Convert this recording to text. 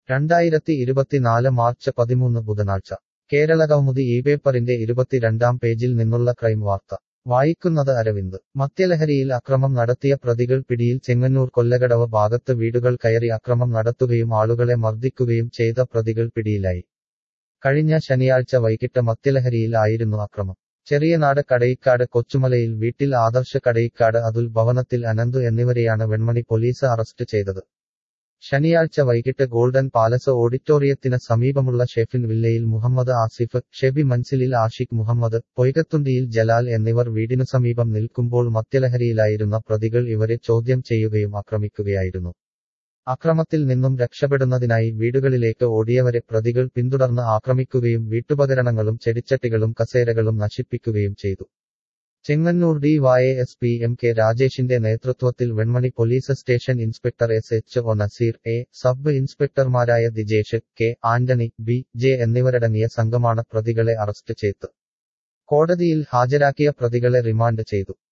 രണ്ടായിരത്തി ഇരുപത്തിനാല് മാർച്ച് പതിമൂന്ന് ബുധനാഴ്ച കേരള കൗമുദി ഈ പേപ്പറിന്റെ ഇരുപത്തിരണ്ടാം പേജിൽ നിന്നുള്ള ക്രൈം വാർത്ത വായിക്കുന്നത് അരവിന്ദ് മദ്യലഹരിയിൽ അക്രമം നടത്തിയ പ്രതികൾ പിടിയിൽ ചെങ്ങന്നൂർ കൊല്ലകടവ് ഭാഗത്ത് വീടുകൾ കയറി അക്രമം നടത്തുകയും ആളുകളെ മർദ്ദിക്കുകയും ചെയ്ത പ്രതികൾ പിടിയിലായി കഴിഞ്ഞ ശനിയാഴ്ച വൈകിട്ട് മദ്യലഹരിയിൽ ആയിരുന്നു അക്രമം ചെറിയനാട് കടയിക്കാട് കൊച്ചുമലയിൽ വീട്ടിൽ ആദർശ് കടയിക്കാട് അതുൽ ഭവനത്തിൽ അനന്തു എന്നിവരെയാണ് വെൺമണി പോലീസ് അറസ്റ്റ് ചെയ്തത് ശനിയാഴ്ച വൈകിട്ട് ഗോൾഡൻ പാലസ് ഓഡിറ്റോറിയത്തിന് സമീപമുള്ള ഷെഫിൻ വില്ലയിൽ മുഹമ്മദ് ആസിഫ് ഷെബി മൻസിലിൽ ആഷിഖ് മുഹമ്മദ് പൊയ്കത്തുണ്ടിയിൽ ജലാൽ എന്നിവർ വീടിനു സമീപം നിൽക്കുമ്പോൾ മദ്യലഹരിയിലായിരുന്ന പ്രതികൾ ഇവരെ ചോദ്യം ചെയ്യുകയും ആക്രമിക്കുകയായിരുന്നു അക്രമത്തിൽ നിന്നും രക്ഷപ്പെടുന്നതിനായി വീടുകളിലേക്ക് ഓടിയവരെ പ്രതികൾ പിന്തുടർന്ന് ആക്രമിക്കുകയും വീട്ടുപകരണങ്ങളും ചെടിച്ചട്ടികളും കസേരകളും നശിപ്പിക്കുകയും ചെയ്തു Chengannur D Y S P M K രാജേഷിന്റെ നേതൃത്വത്തിൽ Venmani police station inspector S H O Naseer A sub ഇൻസ്പെക്ടർമാരായ Dijesh K Antony B J എന്നിവരടങ്ങിയ സംഘമാണ് പ്രതികളെ അറസ്റ്റ് ചെയ്തത് കോടതിയിൽ ഹാജരാക്കിയ പ്രതികളെ റിമാൻഡ് ചെയ്തു